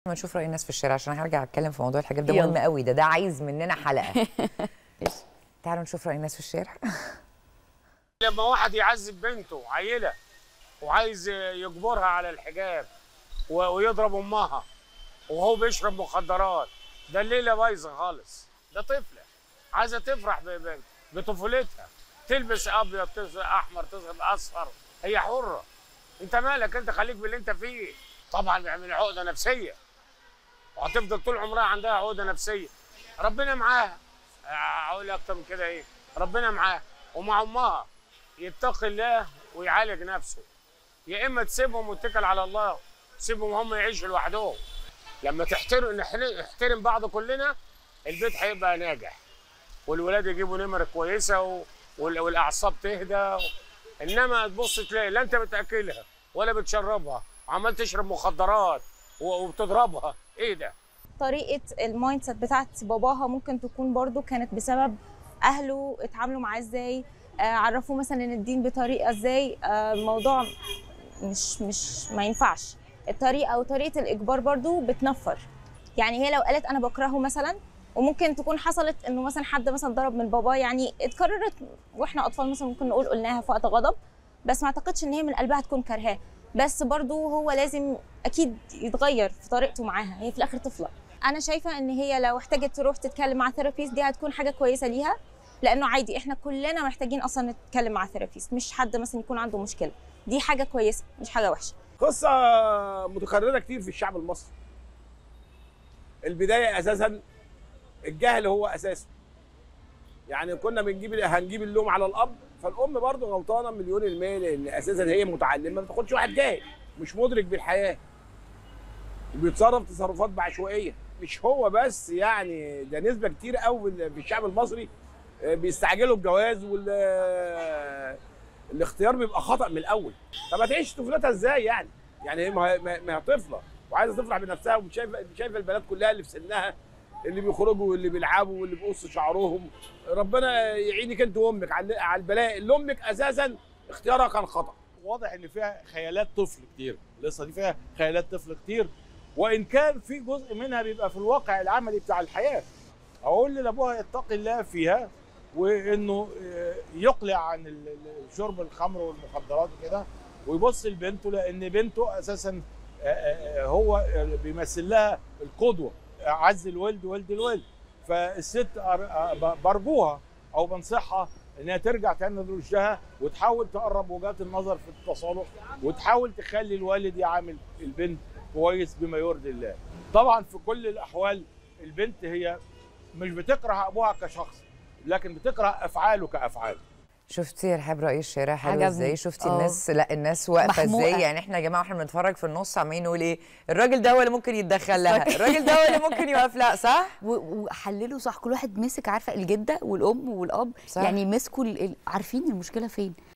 ما نشوف راي الناس في الشارع عشان هرجع اتكلم في موضوع الحجاب ده يلا. مهم قوي ده ده عايز مننا حلقه تعالوا نشوف راي الناس في الشارع لما واحد يعذب بنته عيله وعايز يجبرها على الحجاب و- ويضرب امها وهو بيشرب مخدرات ده الليله بايظه خالص ده طفله عايزه تفرح ب- ب- بطفولتها تلبس ابيض تلبس احمر تلبس اصفر هي حره انت مالك انت خليك باللي انت فيه طبعا بيعمل عقده نفسيه وهتفضل طول عمرها عندها عقده نفسيه ربنا معاها اقول اكتر من كده ايه ربنا معاها ومع امها يتقي الله ويعالج نفسه يا اما تسيبهم وتتكل على الله تسيبهم هم يعيشوا لوحدهم لما تحترم نحن- نحترم بعض كلنا البيت هيبقى ناجح والولاد يجيبوا نمر كويسه و... وال- والاعصاب تهدى انما تبص تلاقي لا انت بتاكلها ولا بتشربها عمال تشرب مخدرات و- وبتضربها ايه ده طريقه المايند سيت بتاعت باباها ممكن تكون برضو كانت بسبب اهله اتعاملوا معاه ازاي آه، عرفوه مثلا ان الدين بطريقه ازاي آه، الموضوع مش مش ما ينفعش الطريقه وطريقه الاجبار برضو بتنفر يعني هي لو قالت انا بكرهه مثلا وممكن تكون حصلت انه مثلا حد مثلا ضرب من باباه يعني اتكررت واحنا اطفال مثلا ممكن نقول قلناها في وقت غضب بس ما اعتقدش ان هي من قلبها تكون كارهاه بس برضو هو لازم اكيد يتغير في طريقته معاها هي في الاخر طفله انا شايفه ان هي لو احتاجت تروح تتكلم مع ثيرابيست دي هتكون حاجه كويسه ليها لانه عادي احنا كلنا محتاجين اصلا نتكلم مع ثيرابيست مش حد مثلا يكون عنده مشكله دي حاجه كويسه مش حاجه وحشه قصة متكررة كتير في الشعب المصري البداية أساسا الجهل هو أساسه يعني كنا بنجيب هنجيب اللوم على الأب فالأم برضه غلطانة مليون المية لأن أساسا هي متعلمة ما تاخدش واحد جاهل مش مدرك بالحياة بيتصرف تصرفات بعشوائية مش هو بس يعني ده نسبة كتير قوي في الشعب المصري آه، بيستعجلوا الجواز وال آه، الاختيار بيبقى خطأ من الأول طب هتعيش طفولتها ازاي يعني؟ يعني هي ما هي- ما ما هي طفله وعايزه تفرح بنفسها وشايفه شايفه البنات كلها اللي في سنها اللي بيخرجوا واللي بيلعبوا واللي بيقصوا شعرهم ربنا يعينك انت وامك على على البلاء اللي امك اساسا اختيارها كان خطا واضح ان فيها خيالات طفل كتير القصه دي فيها خيالات طفل كتير وان كان في جزء منها بيبقى في الواقع العملي بتاع الحياه اقول لابوها يتقي الله فيها وانه آه، يقلع عن ال- ال- شرب الخمر والمخدرات وكده ويبص لبنته لان بنته اساسا آه، آه، هو بيمثل لها القدوه عز الولد ولد الولد فالست أر- آه، ب- برجوها او بنصحها انها ترجع تاني لرشدها وتحاول تقرب وجهات النظر في التصالح وتحاول تخلي الوالد يعامل البنت كويس بما يرضي الله. طبعا في كل الاحوال البنت هي مش بتكره ابوها كشخص لكن بتكره افعاله كافعال. شفتي يا رحاب راي الشارع حلو عجبني. ازاي شفتي آه. الناس لا الناس واقفه محموقة. ازاي يعني احنا يا جماعه واحنا بنتفرج في النص عمالين نقول ايه الراجل ده هو اللي ممكن يتدخل لها الراجل ده هو اللي ممكن يقف لا صح و- وحللوا صح كل واحد مسك عارفه الجده والام والاب صح. يعني مسكوا ال- ال- عارفين المشكله فين